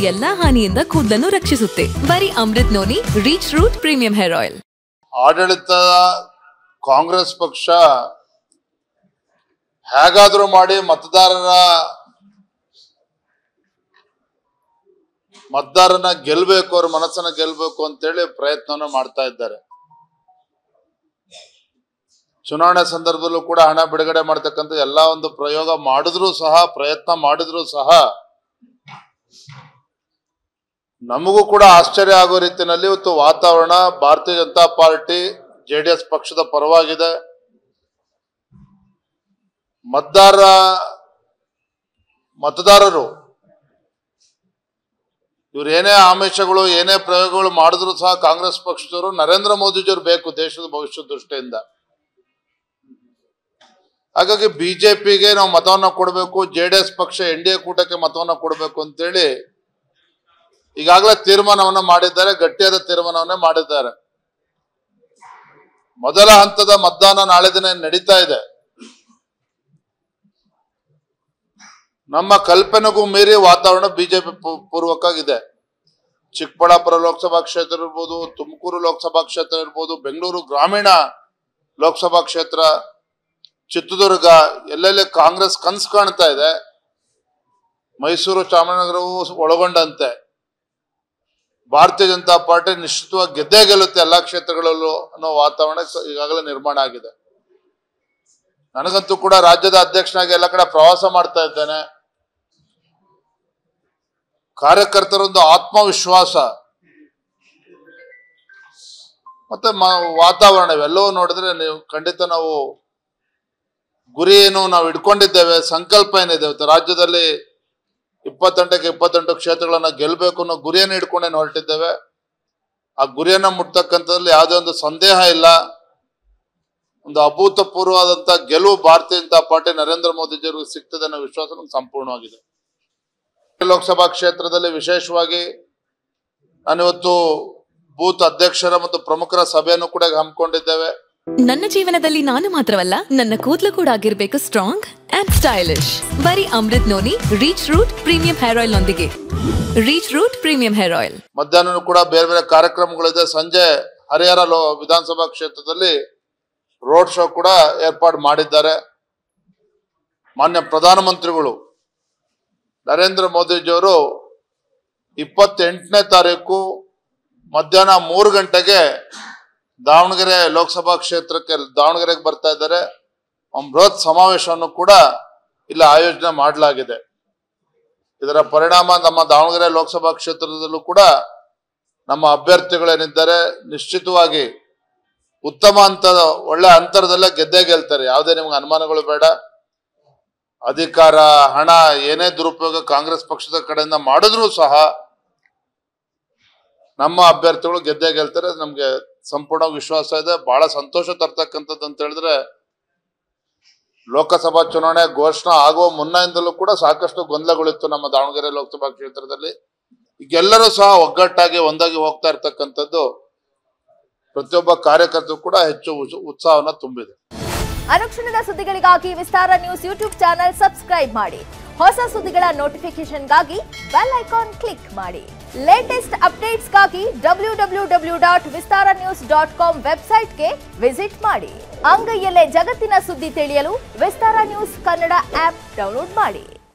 ಎಲ್ಲಾ ಹಾನಿಯಿಂದ ಕೂದಲನ್ನು ರಕ್ಷಿಸುತ್ತೆ ಬರೀ Amrut noni reach root premium hair oil ಆಡಳಿತ ಕಾಂಗ್ರೆಸ್ ಪಕ್ಷ ಹೇಗಾದ್ರೂ ಮಾಡಿ ಮತದಾರರ ಮತದಾರನ ಗೆಲ್ಬೇಕು ಅವ್ರ ಮನಸ್ಸನ್ನ ಗೆಲ್ಬೇಕು ಅಂತೇಳಿ ಪ್ರಯತ್ನವನ್ನು ಮಾಡ್ತಾ ಇದ್ದಾರೆ ಚುನಾವಣೆ ಸಂದರ್ಭದಲ್ಲೂ ಕೂಡ ಹಣ ಬಿಡುಗಡೆ ಮಾಡ್ತಕ್ಕಂಥ ಎಲ್ಲಾ ಒಂದು ಪ್ರಯೋಗ ಮಾಡಿದ್ರು ಸಹ ಪ್ರಯತ್ನ ಮಾಡಿದ್ರು ಸಹ ನಮಗೂ ಕೂಡ ಆಶ್ಚರ್ಯ ಆಗೋ ರೀತಿಯಲ್ಲಿ ಇವತ್ತು ವಾತಾವರಣ ಭಾರತೀಯ ಜನತಾ ಪಾರ್ಟಿ ಜೆಡಿಎಸ್ ಪಕ್ಷದ ಪರವಾಗಿದೆ ಮತದಾರ ಮತದಾರರು ಇವ್ರು ಏನೇ ಆಮಿಷಗಳು ಏನೇ ಪ್ರಯೋಗಗಳು ಮಾಡಿದ್ರು ಸಹ ಕಾಂಗ್ರೆಸ್ ಪಕ್ಷದವರು ನರೇಂದ್ರ ಮೋದಿಜಿಯವರು ಬೇಕು ದೇಶದ ಭವಿಷ್ಯ ದೃಷ್ಟಿಯಿಂದ ಹಾಗಾಗಿ ಬಿಜೆಪಿಗೆ ನಾವು ಮತವನ್ನ ಕೊಡಬೇಕು ಜೆ ಡಿ ಎಸ್ ಪಕ್ಷ ಎನ್ ಡಿ ಎ ಕೂಟಕ್ಕೆ ಮತವನ್ನ ಕೊಡಬೇಕು ಅಂತೇಳಿ ಈಗಾಗಲೇ ತೀರ್ಮಾನವನ್ನ ಮಾಡಿದ್ದಾರೆ ಗಟ್ಟಿಯಾದ ತೀರ್ಮಾನವನ್ನೇ ಮಾಡಿದ್ದಾರೆ ಮೊದಲ ಹಂತದ ಮತದಾನ ನಾಳೆ ದಿನ ನಡೀತಾ ಇದೆ ನಮ್ಮ ಕಲ್ಪನೆಗೂ ಮೀರಿ ವಾತಾವರಣ ಬಿಜೆಪಿ ಪೂರ್ವಕವಾಗಿದೆ ಚಿಕ್ಕಬಳ್ಳಾಪುರ ಲೋಕಸಭಾ ಕ್ಷೇತ್ರ ಇರ್ಬೋದು ತುಮಕೂರು ಲೋಕಸಭಾ ಕ್ಷೇತ್ರ ಇರ್ಬೋದು ಬೆಂಗಳೂರು ಗ್ರಾಮೀಣ ಲೋಕಸಭಾ ಕ್ಷೇತ್ರ ಚಿತ್ರದುರ್ಗ ಎಲ್ಲೆಲ್ಲಿ ಕಾಂಗ್ರೆಸ್ ಕನ್ಸು ಕಾಣ್ತಾ ಇದೆ ಮೈಸೂರು ಚಾಮರಾಜನಗರವು ಒಳಗೊಂಡಂತೆ ಭಾರತೀಯ ಜನತಾ ಪಾರ್ಟಿ ನಿಶ್ಚಿತವಾಗಿ ಗೆದ್ದೇ ಗೆಲ್ಲುತ್ತೆ ಎಲ್ಲಾ ಕ್ಷೇತ್ರಗಳಲ್ಲೂ ಅನ್ನೋ ವಾತಾವರಣ ಸ- ಈಗಾಗಲೇ ನಿರ್ಮಾಣ ಆಗಿದೆ ನನಗಂತೂ ಕೂಡ ರಾಜ್ಯದ ಅಧ್ಯಕ್ಷನಾಗಿ ಎಲ್ಲ ಕಡೆ ಪ್ರವಾಸ ಮಾಡ್ತಾ ಇದ್ದೇನೆ ಕಾರ್ಯಕರ್ತರೊಂದು ಆತ್ಮವಿಶ್ವಾಸ ಮತ್ತೆ ಮ- ವಾತಾವರಣ ಇವೆಲ್ಲವೂ ನೋಡಿದ್ರೆ ನೀವು ಖಂಡಿತ ನಾವು ಗುರಿ ಏನು ನಾವು ಇಟ್ಕೊಂಡಿದ್ದೇವೆ ಸಂಕಲ್ಪ ಏನಿದೆ ಇವತ್ತು ರಾಜ್ಯದಲ್ಲಿ ಇಪ್ಪತ್ತೆಂಟಕ್ಕೆ ಇಪ್ಪತ್ತೆಂಟು ಕ್ಷೇತ್ರಗಳನ್ನ ಗೆಲ್ಲಬೇಕು ಅನ್ನೋ ಗುರಿಯನ್ನು ಇಟ್ಕೊಂಡೇನು ಹೊರಟಿದ್ದೇವೆ ಆ ಗುರಿಯನ್ನ ಮುಟ್ತಕ್ಕಂಥದ್ರಲ್ಲಿ ಯಾವುದೇ ಒಂದು ಸಂದೇಹ ಇಲ್ಲ ಒಂದು ಅಭೂತಪೂರ್ವವಾದಂತ ಗೆಲುವು ಭಾರತೀಯ ಜನತಾ ಪಾರ್ಟಿ ನರೇಂದ್ರ ಮೋದಿಜಿಯವರಿಗೆ ಸಿಗ್ತದೆ ಅನ್ನೋ ವಿಶ್ವಾಸ ನಮ್ಗೆ ಸಂಪೂರ್ಣವಾಗಿದೆ ಲೋಕಸಭಾ ಕ್ಷೇತ್ರದಲ್ಲಿ ವಿಶೇಷವಾಗಿ ನಾನಿವತ್ತು ಬೂತ್ ಅಧ್ಯಕ್ಷರ ಮತ್ತು ಪ್ರಮುಖರ ಸಭೆಯನ್ನು ಕೂಡ ಹಮ್ಮಿಕೊಂಡಿದ್ದೇವೆ ನನ್ನ ಜೀವನದಲ್ಲಿ ನಾನು ಮಾತ್ರವಲ್ಲ ನನ್ನ ಕೂದಲು ಕೂಡ ಆಗಿರ್ಬೇಕು ಸ್ಟ್ರಾಂಗ್ ಅಂಡ್ ಸ್ಟೈಲಿಶ್ ಬರೀ Amrut noni reach root premium hair oil ನೊಂದಿಗೆ reach root premium hair oil ಮಧ್ಯಾಹ್ನ ಕೂಡ ಬೇರೆ ಬೇರೆ ಕಾರ್ಯಕ್ರಮಗಳಿದೆ ಸಂಜೆ ಹರಿಹರ ಲೋ ವಿಧಾನಸಭಾ ಕ್ಷೇತ್ರದಲ್ಲಿ ರೋಡ್ ಶೋ ಕೂಡ ಏರ್ಪಾಡು ಮಾಡಿದ್ದಾರೆ ಮಾನ್ಯ ಪ್ರಧಾನಮಂತ್ರಿಗಳು ನರೇಂದ್ರ ಮೋದಿಜಿಯವರು ಇಪ್ಪತ್ತೆಂಟನೇ ತಾರೀಕು ಮಧ್ಯಾಹ್ನ ಮೂರು ಗಂಟೆಗೆ ದಾವಣಗೆರೆ ಲೋಕಸಭಾ ಕ್ಷೇತ್ರಕ್ಕೆ ದಾವಣಗೆರೆಗೆ ಬರ್ತಾ ಇದ್ದಾರೆ ಒಂದು ಬೃಹತ್ ಸಮಾವೇಶವನ್ನು ಕೂಡ ಇಲ್ಲಿ ಆಯೋಜನೆ ಮಾಡಲಾಗಿದೆ ಇದರ ಪರಿಣಾಮ ನಮ್ಮ ದಾವಣಗೆರೆ ಲೋಕಸಭಾ ಕ್ಷೇತ್ರದಲ್ಲೂ ಕೂಡ ನಮ್ಮ ಅಭ್ಯರ್ಥಿಗಳೇನಿದ್ದಾರೆ ನಿಶ್ಚಿತವಾಗಿ ಉತ್ತಮ ಹಂತದ ಒಳ್ಳೆ ಅಂತರದಲ್ಲೇ ಗೆದ್ದೇ ಗೆಲ್ತಾರೆ ಯಾವುದೇ ನಿಮ್ಗೆ ಅನುಮಾನಗಳು ಬೇಡ ಅಧಿಕಾರ ಹಣ ಏನೇ ದುರುಪಯೋಗ ಕಾಂಗ್ರೆಸ್ ಪಕ್ಷದ ಕಡೆಯಿಂದ ಮಾಡಿದ್ರೂ ಸಹ ನಮ್ಮ ಅಭ್ಯರ್ಥಿಗಳು ಗೆದ್ದೇ ಗೆಲ್ತಾರೆ ಅದು ನಮ್ಗೆ ಸಂಪೂರ್ಣ ವಿಶ್ವಾಸ ಇದೆ ಬಹಳ ಸಂತೋಷ ತರ್ತಕ್ಕಂಥದ್ದು ಅಂತ ಹೇಳಿದ್ರೆ ಲೋಕಸಭಾ ಚುನಾವಣೆ ಘೋಷಣೆ ಆಗುವ ಮುನ್ನದಿಂದಲೂ ಕೂಡ ಸಾಕಷ್ಟು ಗೊಂದಲಗಳಿತ್ತು ನಮ್ಮ ದಾವಣಗೆರೆ ಲೋಕಸಭಾ ಕ್ಷೇತ್ರದಲ್ಲಿ ಈಗೆಲ್ಲರೂ ಸಹ ಒಗ್ಗಟ್ಟಾಗಿ ಒಂದಾಗಿ ಹೋಗ್ತಾ ಇರ್ತಕ್ಕಂಥದ್ದು ಪ್ರತಿಯೊಬ್ಬ ಕಾರ್ಯಕರ್ತರು ಕೂಡ ಹೆಚ್ಚು ಉತ್ಸ- ಉತ್ಸಾಹವನ್ನ ತುಂಬಿದೆ ಅನುಕ್ಷಣದ ಸುದ್ದಿಗಳಿಗಾಗಿ Vistara news YouTube channel subscribe ಮಾಡಿ ಹೊಸ ಸುದ್ದಿಗಳ ನೋಟಿಫಿಕೇಶನ್ಗಾಗಿ ಬೆಲ್ ಐಕಾನ್ ಕ್ಲಿಕ್ ಮಾಡಿ ಲೇಟೆಸ್ಟ್ ಅಪ್ಡೇಟ್ಸ್ಗಾಗಿ W W W dot Vistara news dot com ವೆಬ್ಸೈಟ್ಗೆ ವಿಸಿಟ್ ಮಾಡಿ ಅಂಗೈಯಲ್ಲೇ ಜಗತ್ತಿನ ಸುದ್ದಿ ತಿಳಿಯಲು Vistara news Kannada app download ಮಾಡಿ